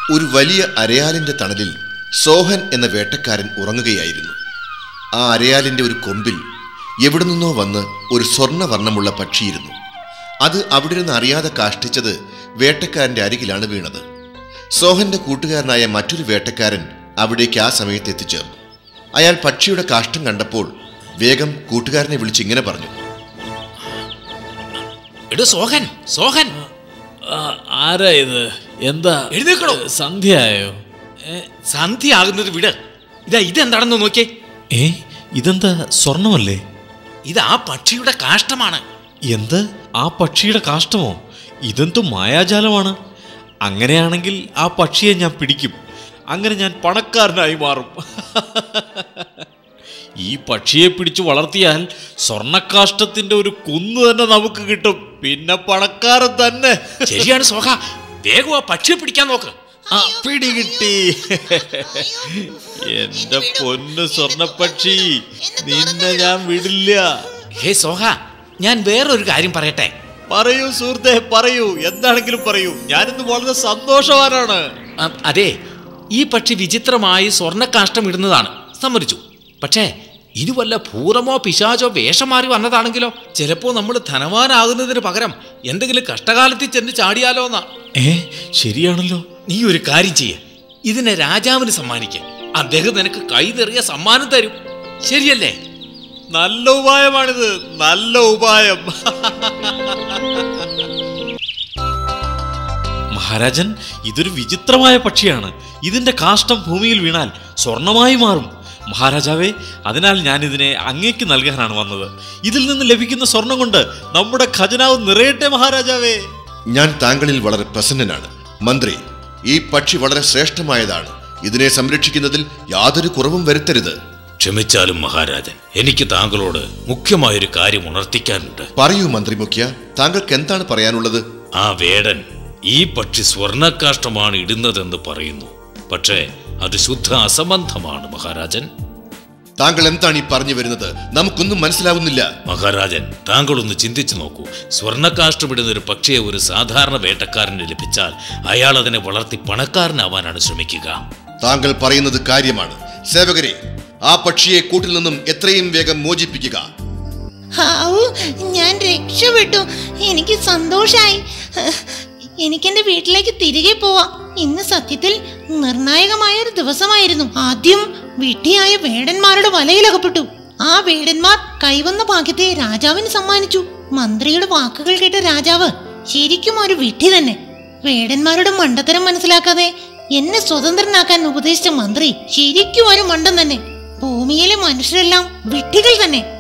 ഒരു വലിയ അരയാലിന്റെ തണലിൽ സോഹൻ എന്ന വേട്ടക്കാരൻ ഉറങ്ങുകയായിരുന്നു ആ അരയാലിന്റെ ഒരു കൊമ്പിൽ എവിടെ നിന്നോ വന്ന് ഒരു സ്വർണ്ണവർണ്ണമുള്ള പക്ഷിയിരുന്നു അത് അവിടെ നിന്ന് അറിയാതെ കാഷ്ടിച്ചത് വേട്ടക്കാരന്റെ അരികിലാണ് വീണത് സോഹന്റെ കൂട്ടുകാരനായ മറ്റൊരു വേട്ടക്കാരൻ അവിടേക്ക് ആ സമയത്ത് എത്തിച്ചേർന്നു അയാൾ പക്ഷിയുടെ കാഷ്ടം കണ്ടപ്പോൾ വേഗം കൂട്ടുകാരനെ വിളിച്ച് ഇങ്ങനെ പറഞ്ഞു എടോ സോഹൻ സോഹൻ ആ, ആരാ ഇത് എന്താ എഴുന്നേൽക്കണോ? സന്ധ്യയായോ സന്ധ്യ ആകുന്നത് വിട് ഇതാ ഇതെന്താണെന്ന് നോക്കിയേ ഏ ഇതെന്താ സ്വർണമല്ലേ ഇത് ആ പക്ഷിയുടെ കാഷ്ടമാണ് എന്ത് ആ പക്ഷിയുടെ കാഷ്ടമോ ഇതെന്തു മായാജാലമാണ് അങ്ങനെയാണെങ്കിൽ ആ പക്ഷിയെ ഞാൻ പിടിക്കും അങ്ങനെ ഞാൻ പണക്കാരനായി മാറും ഈ പക്ഷിയെ പിടിച്ചു വളർത്തിയാൽ സ്വർണക്കാഷ്ടത്തിന്റെ ഒരു കുന്ന് തന്നെ നമുക്ക് കിട്ടും പിന്നെ പണക്കാരൻ തന്നെ ശരിയാണ് സോഹ വേഗം ആ പക്ഷിയെ പിടിക്കാൻ നോക്ക് ആ പിടികിട്ടി എന്റെ പൊന്ന് സ്വർണപ്പക്ഷി നിന്നെ ഞാൻ വിടില്ല ഹേ സോഹ ഞാൻ വേറൊരു കാര്യം പറയട്ടെ പറയൂ സുഹൃത്തെ പറയൂ എന്താണെങ്കിലും പറയൂ ഞാനിന്ന് വളരെ സന്തോഷവാനാണ് ആ, അതെ ഈ പക്ഷി വിചിത്രമായി സ്വർണ്ണക്കാഷ്ടം ഇടുന്നതാണ് സമ്മതിച്ചു പക്ഷേ ഇത് വല്ല ഭൂതമോ പിശാചോ വേഷം മാറി വന്നതാണെങ്കിലോ ചിലപ്പോ നമ്മൾ ധനവാനാകുന്നതിന് പകരം എന്തെങ്കിലും കഷ്ടകാലത്തിൽ ചെന്ന് ചാടിയാലോ എന്നാ ഏ ശരിയാണല്ലോ നീ ഒരു കാര്യം ചെയ്യ ഇതിനെ രാജാവിന് സമ്മാനിക്ക അദ്ദേഹം നിനക്ക് കൈതെറിയ സമ്മാനം തരും ശരിയല്ലേ നല്ല ഉപായമാണിത് നല്ല ഉപായം മഹാരാജൻ ഇതൊരു വിചിത്രമായ പക്ഷിയാണ് ഇതിന്റെ കാഷ്ടം ഭൂമിയിൽ വീണാൽ സ്വർണമായി മാറും മഹാരാജാവേ അതിനാൽ ഞാൻ ഇതിനെ അങ്ങേക്ക് നൽകാനാണ് വന്നത് ഇതിൽ നിന്ന് ലഭിക്കുന്ന സ്വർണം കൊണ്ട് നമ്മുടെ ഖജനാവ് നിറയട്ടെ മഹാരാജാവേ ഞാൻ താങ്കളിൽ വളരെ പ്രസന്നനാണ് മന്ത്രി ഈ പക്ഷി വളരെ ശ്രേഷ്ഠമായതാണ് ഇതിനെ സംരക്ഷിക്കുന്നതിൽ യാതൊരു കുറവും വരുത്തരുത് ക്ഷമിച്ചാലും മഹാരാജൻ എനിക്ക് താങ്കളോട് മുഖ്യമായൊരു കാര്യം ഉണർത്തിക്കാനുണ്ട് പറയൂ മന്ത്രി മുഖ്യ താങ്കൾക്ക് എന്താണ് പറയാനുള്ളത് ആ വേടൻ ഈ പക്ഷി സ്വർണക്കാഷ്ടമാണ് ഇടുന്നതെന്ന് പറയുന്നു പക്ഷേ അത് ശുദ്ധ അസംബന്ധമാണ് മഹാരാജൻ താങ്കൾ എന്താണ് ഈ പറഞ്ഞു വരുന്നത് നമുക്കൊന്നും മനസ്സിലാവുന്നില്ല മഹാരാജൻ താങ്കളൊന്ന് ചിന്തിച്ചു നോക്കൂ സ്വർണക്കാഷ്ടമിടുന്ന ഒരു പക്ഷിയെ ഒരു സാധാരണ വേട്ടക്കാരന് ലഭിച്ചാൽ അയാൾ അതിനെ വളർത്തി പണക്കാരനാവാനാണ് ശ്രമിക്കുക താങ്കൾ പറയുന്നത് കാര്യമാണ് സേവകരെ ആ പക്ഷിയെ കൂട്ടിൽ നിന്നും എത്രയും വേഗം മോചിപ്പിക്കുക ഹാവൂ ഞാൻ രക്ഷപ്പെട്ടു എനിക്ക് സന്തോഷായി എനിക്കെന്റെ വീട്ടിലേക്ക് തിരികെ പോവാം ഇന്ന് സത്യത്തിൽ നിർണായകമായ ഒരു ദിവസമായിരുന്നു ആദ്യം വിട്ടിയായ വേടന്മാരുടെ വലയിലകപ്പെട്ടു ആ വേടന്മാർ കൈവന്ന ഭാഗ്യത്തെ രാജാവിന് സമ്മാനിച്ചു മന്ത്രിയുടെ വാക്കുകൾ കേട്ട രാജാവ് ശരിക്കും ഒരു വിട്ടി തന്നെ വേടന്മാരുടെ മണ്ടത്തരം മനസ്സിലാക്കാതെ എന്നെ സ്വതന്ത്രനാക്കാൻ ഉപദേശിച്ച മന്ത്രി ശരിക്കും ഒരു മണ്ടൻ തന്നെ ഭൂമിയിലെ മനുഷ്യരെല്ലാം വിട്ടികൾ തന്നെ